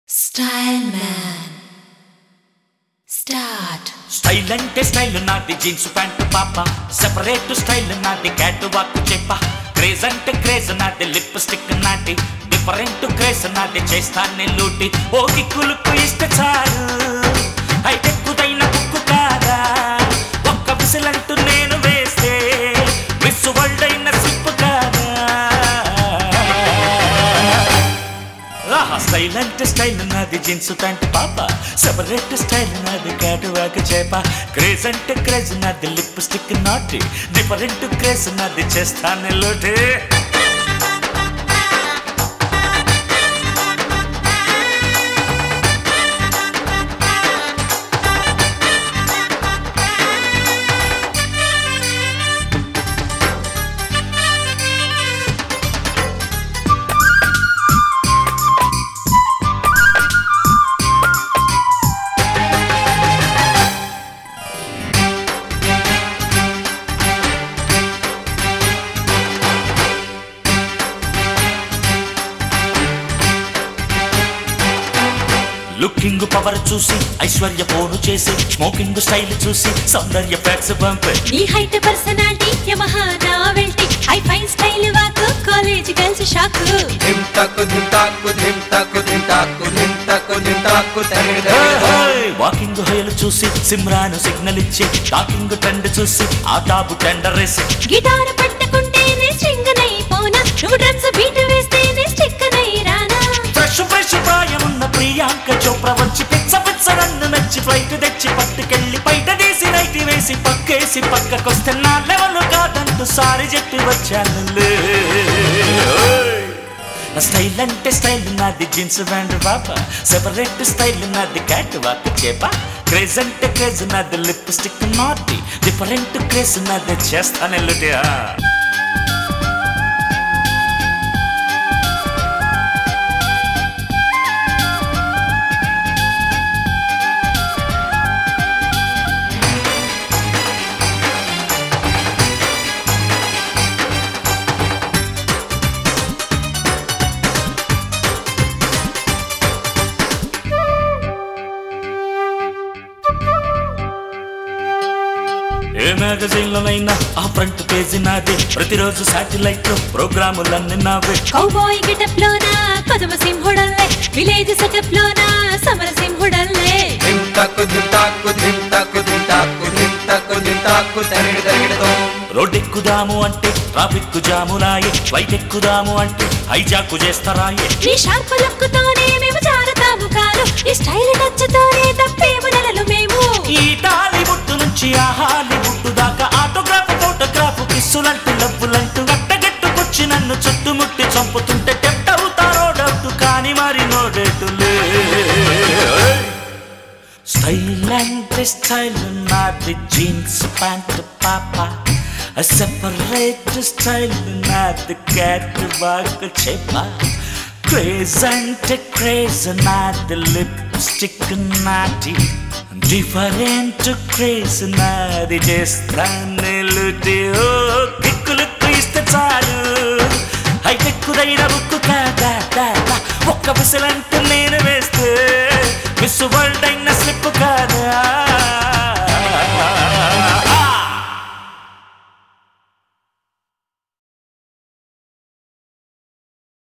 Style Man. Start. Style అంటే style నాది jeans pant పాప సెపరేట్ స్టైల్ నాది క్యాట్ వాక్ చెప్ప క్రేజ్ అంటే క్రేజ్ నాది లిప్స్టిక్ నాటి డిఫరెంట్ క్రేజ్ నాది చేస్తాను లూటి ఓ కిక్కులకు ఇష్ట చాలు హైటెక్కుదైన బుక్కు కాదా ఒక్క విసిలంటూ నేను వేస్తే మిస్ వరల్డ్ అయిన సిప్పు కాదా ఆహా స్టైల్ అంటే స్టైల్ నాది జీన్స్ ప్యాంట్ పాప సెపరేట్ స్టైల్ నాది క్యాటువాక చేప క్రేజ్ అంటే క్రేజ్ నాది లిప్స్టిక్ నాటి డిఫరెంట్ క్రేజ్ నాది చేస్తాను లోటే లుకింగ్ పవర్ చూసి ఐశ్వర్య పోను చేసి స్మోకింగ్ స్టైల్ చూసి సౌందర్య ఫ్యాక్స్ పంపే నీ height personality Yamaha novelty high fine style walk college girls shock ధిమ్ తక్కు ధిమ్ తాక్కు ధిమ్ తక్కు ధిమ్ తాక్కు ధిమ్ తక్కు ధిమ్ తాక్కు తరిగి తరిగి వాకింగ్ హోయలు చూసి సిమ్రాను సిగ్నల్ ఇచ్చి టాకింగ్ ట్రెండ్ చూసి ఆ టాబు టెండర్ వేసి గిటార్ పట్టుకుంటేనే స్ట్రింగ్ నై పోనా నువ్వు డ్రమ్స్ బీట్ వేస్తేనే స్టిక్ నై రానా ఫ్రెష్ ఫ్రెష్ ప్రాయమున్న ప్రియాంక చోప్రా వచ్చి పిచ్చ పిచ్చ నన్ను నచ్చి ఫ్లైట్ తెచ్చి పట్టుకెళ్ళి బయట తీసి నైటి వేసి పక్కేసి పక్కకొస్తే నా లెవెల్ కాదంటూ సారి చెప్పి వచ్చాను స్టైల్ అంటే స్టైల్ నాది జీన్స్ బ్యాండ్ బాబా సెపరేట్ స్టైల్ నాది క్యాట్ వాక్ చేప క్రేజ్ అంటే క్రేజ్ నాది లిప్స్టిక్ నాటి డిఫరెంట్ క్రేజ్ నాది చేస్తాను ఎల్లుటియా ఏ మ్యాగజైన్ లోనైనా ఆ ఫ్రంట్ పేజీ నాదే ప్రతిరోజు శాటిలైట్ లో ప్రోగ్రాములన్నీ నావే కౌబాయ్ గెటప్ లోనా కదమ సింహుడల్లే విలేజ్ సెటప్ లోనా సమర సింహుడల్లే ధిమ్ తక్కు ధిమ్ తాక్కు ధిమ్ తక్కు ధిమ్ తాక్కు ధిమ్ తక్కు ధిమ్ తాక్కు తరిగి తరిగి రోడ్ ఎక్కుదాము అంటే ట్రాఫిక్ జాములాయే ఫ్లైట్ ఎక్కుదాము అంటే హైజాక్ చేస్తారాయే నీ షార్ప్ లుక్ తోనే మేము జారుతాము కారు ఈ స్టైల్ టచ్ తోనే తప్పేము నెలలు మేము ఈ టాలీవుడ్ నుంచి ఆ హాలీవుడ్ దాకా ఆటోగ్రాఫ్ ఫోటోగ్రాఫ్ కిస్సులంటూ లవ్వులంటూ గట్టగట్టుకొచ్చి నన్ను చుట్టుముట్టి చంపుతుంటే టెంప్ట్ అవుతారో డౌట్ కానీ మరి నో డేటులే స్టైల్ అంటే స్టైల్ నాది జీన్స్ ప్యాంట్ పాప సెపరేట్ స్టైల్ నాది క్యాట్ బాగ్ చెప్ప క్రేజ్ అంటే క్రేజ్ నాది లిప్స్టిక్ నాటి డిఫరెంట్ క్రేజ్ నాది చేస్తాను లుటి ఓ కిక్కులకు ఇస్తే చాలు హైటెక్కుదైన బుక్కు కాదా ఒక్క విసలంటూ నేను వేస్తే మిస్